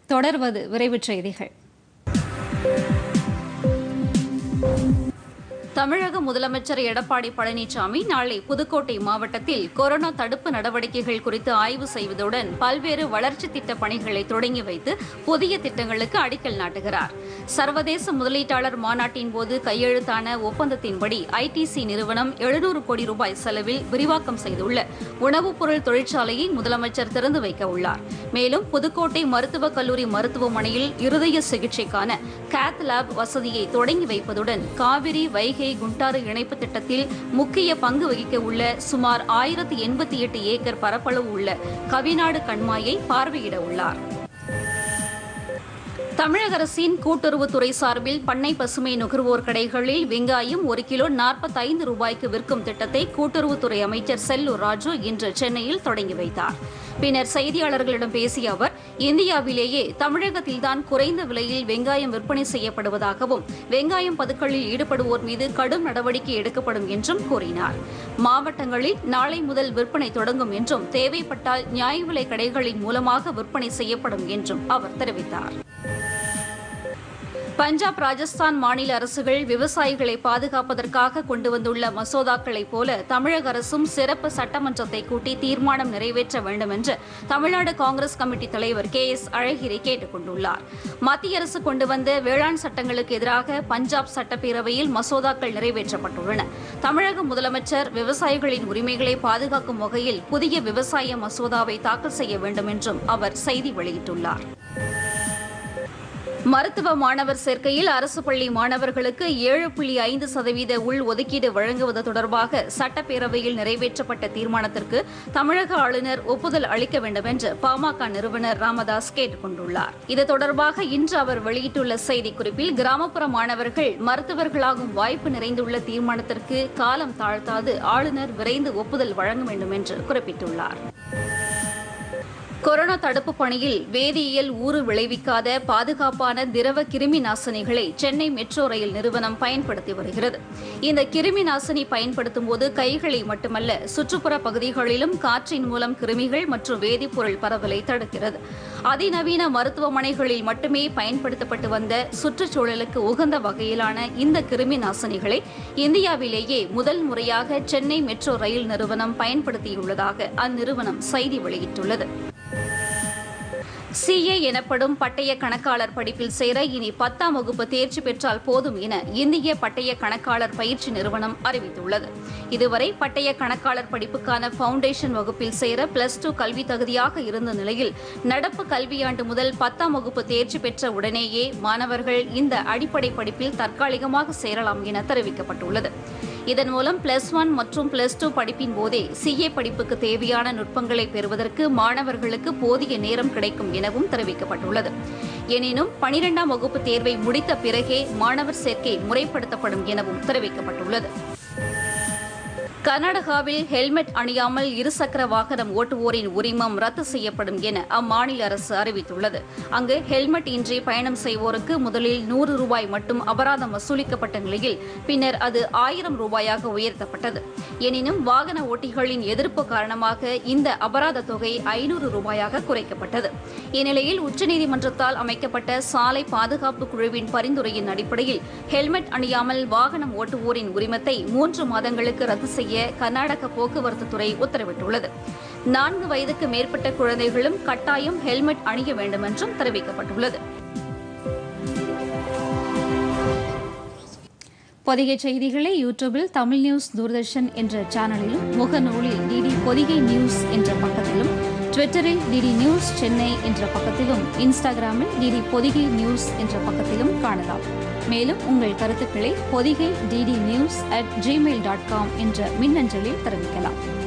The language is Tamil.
தொடர்வது விரைவுச் செய்திகள் தமிழக முதலமைச்சர் எடப்பாடி பழனிசாமி நாளை புதுக்கோட்டை மாவட்டத்தில் கொரோனா தடுப்பு நடவடிக்கைகள் குறித்து ஆய்வு செய்வதுடன் பல்வேறு வளர்ச்சித் திட்டப் பணிகளை தொடங்கி வைத்து புதிய திட்டங்களுக்கு அடிக்கல் நாட்டுகிறார் சர்வதேச முதலீட்டாளர் மாநாட்டின் போது கையெழுத்தான ஒப்பந்தத்தின்படி ஐடிசி நிறுவனம் எழுநூறு கோடி ரூபாய் செலவில் விரிவாக்கம் செய்துள்ள உணவுப் பொருள் தொழிற்சாலையை முதலமைச்சர் திறந்து வைக்க உள்ளார் மேலும் புதுக்கோட்டை மருத்துவக் கல்லூரி மருத்துவமனையில் இருதய சிகிச்சைக்கான கேத் லேப் வசதியை தொடங்கி வைப்பதுடன் காவிரி வைகை குண்டாறு இணைப்பு திட்டத்தில் முக்கிய பங்கு வகிக்க உள்ள சுமார் ஆயிரத்தி எண்பத்தி எட்டு ஏக்கர் பரப்பளவு உள்ள கவிநாடு கண்மாயை பார்வையிட உள்ளார் தமிழக அரசின் கூட்டுறவுத்துறை சார்பில் பண்ணை பசுமை நுகர்வோர் கடைகளில் வெங்காயம் ஒரு கிலோ நாற்பத்தைந்து ரூபாய்க்கு விற்கும் திட்டத்தை கூட்டுறவுத்துறை அமைச்சர் செல்லூர் ராஜு இன்று சென்னையில் தொடங்கி வைத்தார் பின்னர் செய்தியாளர்களிடம் பேசிய அவர் இந்தியாவிலேயே தமிழகத்தில்தான் குறைந்த விலையில் வெங்காயம் விற்பனை செய்யப்படுவதாகவும் வெங்காயம் பதுக்களில் ஈடுபடுவோர் மீது கடும் நடவடிக்கை எடுக்கப்படும் என்றும் கூறினார் மாவட்டங்களில் நாளை முதல் விற்பனை தொடங்கும் என்றும் தேவைப்பட்டால் நியாய விலை கடைகளின் மூலமாக விற்பனை செய்யப்படும் என்றும் அவர் தெரிவித்தார் பஞ்சாப் ராஜஸ்தான் மாநில அரசுகள் விவசாயிகளை பாதுகாப்பதற்காக கொண்டு வந்துள்ள மசோதாக்களைப் போல தமிழக அரசும் சிறப்பு சட்டமன்றத்தை கூட்டி தீர்மானம் நிறைவேற்ற வேண்டும் என்று தமிழ்நாடு காங்கிரஸ் கமிட்டி தலைவர் கே எஸ் அழகிரி கேட்டுக் கொண்டுள்ளார் மத்திய அரசு கொண்டு வந்த வேளாண் சட்டங்களுக்கு எதிராக பஞ்சாப் சட்டப்பேரவையில் மசோதாக்கள் நிறைவேற்றப்பட்டுள்ளன தமிழக முதலமைச்சர் விவசாயிகளின் உரிமைகளை பாதுகாக்கும் வகையில் புதிய விவசாய மசோதாவை தாக்கல் செய்ய வேண்டும் என்றும் அவர் செய்தி வெளியிட்டுள்ளார் மருத்துவ மாணவர் சேர்க்கையில் அரசு பள்ளி மாணவர்களுக்கு ஏழு புள்ளி ஐந்து சதவீத உள் ஒதுக்கீடு வழங்குவது தொடர்பாக சட்டப்பேரவையில் நிறைவேற்றப்பட்ட தீர்மானத்திற்கு தமிழக ஆளுநர் ஒப்புதல் அளிக்க வேண்டும் என்று பாமக நிறுவனர் ராமதாஸ் கேட்டுக் கொண்டுள்ளார் இது தொடர்பாக இன்று அவர் வெளியிட்டுள்ள செய்திக்குறிப்பில் கிராமப்புற மாணவர்கள் மருத்துவர்களாகும் வாய்ப்பு நிறைந்துள்ள தீர்மானத்திற்கு காலம் தாழ்த்தாது ஆளுநர் விரைந்து ஒப்புதல் வழங்க வேண்டும் என்று குறிப்பிட்டுள்ளார் கொரோனா தடுப்பு பணியில் வேதியியல் ஊறு விளைவிக்காத பாதுகாப்பான திரவ கிருமி நாசினிகளை சென்னை மெட்ரோ ரயில் நிறுவனம் பயன்படுத்தி வருகிறது இந்த கிருமி நாசினி பயன்படுத்தும் போது கைகளை மட்டுமல்ல சுற்றுப்புற பகுதிகளிலும் காற்றின் மூலம் கிருமிகள் மற்றும் வேதிப்பொருள் பரவலை தடுக்கிறது அதிநவீன மருத்துவமனைகளில் மட்டுமே பயன்படுத்தப்பட்டு வந்த சுற்றுச்சூழலுக்கு உகந்த வகையிலான இந்த கிருமி நாசினிகளை இந்தியாவிலேயே முதல் முறையாக சென்னை மெட்ரோ ரயில் நிறுவனம் பயன்படுத்தியுள்ளதாக அந்நிறுவனம் செய்தி வெளியிட்டுள்ளது சிஏ எனப்படும் பட்டய கணக்காளர் படிப்பில் சேர இனி பத்தாம் வகுப்பு தேர்ச்சி பெற்றால் போதும் என இந்திய பட்டய கணக்காளர் பயிற்சி நிறுவனம் அறிவித்துள்ளது இதுவரை பட்டய கணக்காளர் படிப்புக்கான பவுண்டேஷன் வகுப்பில் சேர பிளஸ் டூ கல்வி தகுதியாக இருந்த நிலையில் நடப்பு கல்வியாண்டு முதல் பத்தாம் வகுப்பு தேர்ச்சி பெற்ற உடனேயே மாணவர்கள் இந்த அடிப்படை படிப்பில் தற்காலிகமாக சேரலாம் என தெரிவிக்கப்பட்டுள்ளது இதன் மூலம் பிளஸ் ஒன் மற்றும் பிளஸ் டூ படிப்பின் போதே சிஏ படிப்புக்கு தேவையான நுட்பங்களை பெறுவதற்கு மாணவர்களுக்கு போதிய நேரம் கிடைக்கும் எனவும் தெரிவிக்கப்பட்டுள்ளது எனினும் பனிரெண்டாம் வகுப்பு தேர்வை முடித்த பிறகே மாணவர் சேர்க்கை முறைப்படுத்தப்படும் எனவும் தெரிவிக்கப்பட்டுள்ளது கர்நாடகாவில் ஹெல்மெட் அணியாமல் இருசக்கர வாகனம் ஓட்டுவோரின் உரிமம் ரத்து செய்யப்படும் என அம்மாநில அரசு அறிவித்துள்ளது அங்கு ஹெல்மெட் இன்றி பயணம் செய்வோருக்கு முதலில் நூறு ரூபாய் மட்டும் அபராதம் வசூலிக்கப்பட்ட நிலையில் பின்னர் அது ஆயிரம் ரூபாயாக உயர்த்தப்பட்டது எனினும் வாகன ஓட்டிகளின் எதிர்ப்பு காரணமாக இந்த அபராத தொகை ஐநூறு ரூபாயாக குறைக்கப்பட்டது இந்நிலையில் உச்சநீதிமன்றத்தால் அமைக்கப்பட்ட சாலை பாதுகாப்பு குழுவின் பரிந்துரையின் அடிப்படையில் ஹெல்மெட் அணியாமல் வாகனம் ஓட்டுவோரின் உரிமத்தை மூன்று மாதங்களுக்கு ரத்து செய்ய கர்நாடக போக்குவரத்து துறை உத்தரவிட்டுள்ளது நான்கு வயதுக்கு மேற்பட்ட குழந்தைகளும் கட்டாயம் ஹெல்மெட் அணிய வேண்டும் என்றும் தெரிவிக்கப்பட்டுள்ளது பொதிகை செய்திகளை யூடியூபில் தமிழ் நியூஸ் தூர்தர்ஷன் என்ற சேனலிலும் முகநூலில் டிடி பொதிகை நியூஸ் என்ற பக்கத்திலும் ட்விட்டரில் டிடி நியூஸ் சென்னை என்ற பக்கத்திலும் இன்ஸ்டாகிராமில் டிடி பொதிகை நியூஸ் என்ற பக்கத்திலும் காணலாம் மேலும் உங்கள் கருத்துக்களை Podhigai DD news at Gmail dot com என்ற மின்னஞ்சலில் தெரிவிக்கலாம்